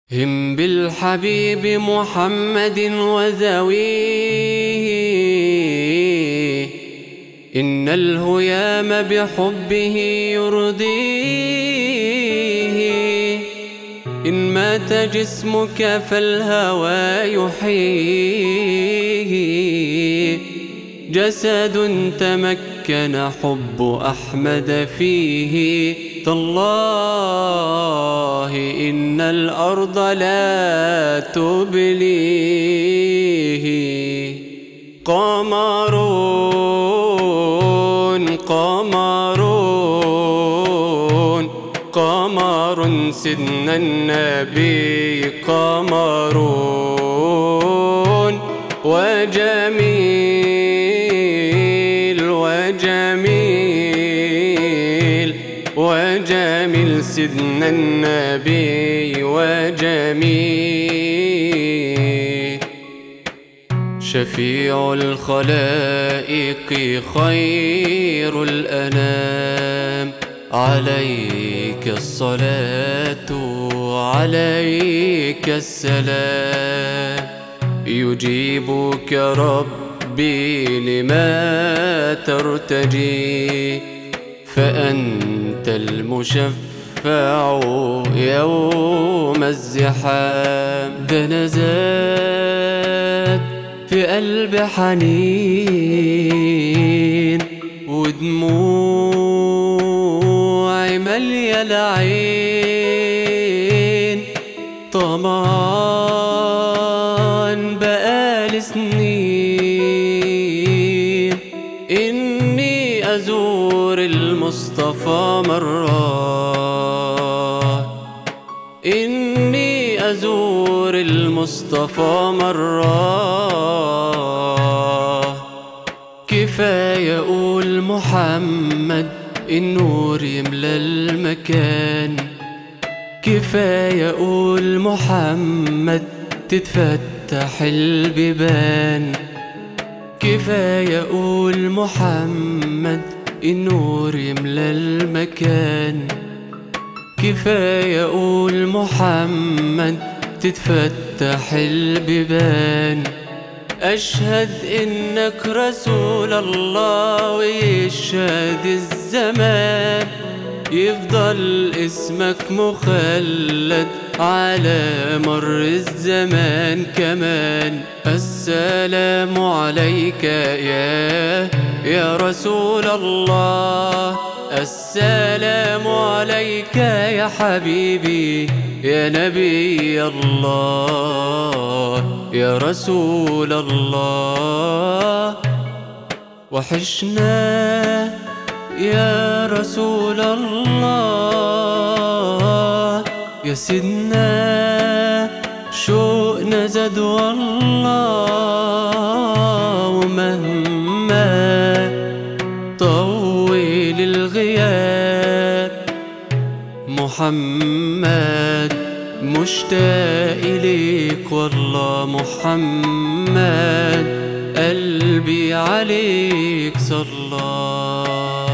هم بالحبيب محمد وذويه إن الهيام بحبه يرضيه إن مات جسمك فالهوى يحييه جسد تمكن حب أحمد فيه تالله إن الأرض لا تبليه قمرون قمرون قمر سيدنا النبي قمرون وجميل وجميل وجميل سيدنا النبي وجميل شفيع الخلائق خير الأنام عليك الصلاة عليك السلام يجيبك ربي لما ترتجي فأنت المشفع يوم الزحام ده نزاد في قلب حنين ودموعي مالية العين طمان بقالي سنين إني أزور المصطفى مرة إني أزور المصطفى مرة كفاية أقول محمد النور يملى المكان كفاية أقول محمد تتفتح البيبان كفاية أقول محمد النور يملى المكان كفاية أقول محمد تتفتح البيبان أشهد إنك رسول الله ويشهد الزمان يفضل اسمك مخلد على مر الزمان كمان السلام عليك يا يا رسول الله السلام عليك يا حبيبي يا نبي الله يا رسول الله وحشنا يا رسول الله يا سيدنا شوقنا زاد والله ومهما طول الغياب محمد مشتاق إليك والله محمد قلبي عليك صلى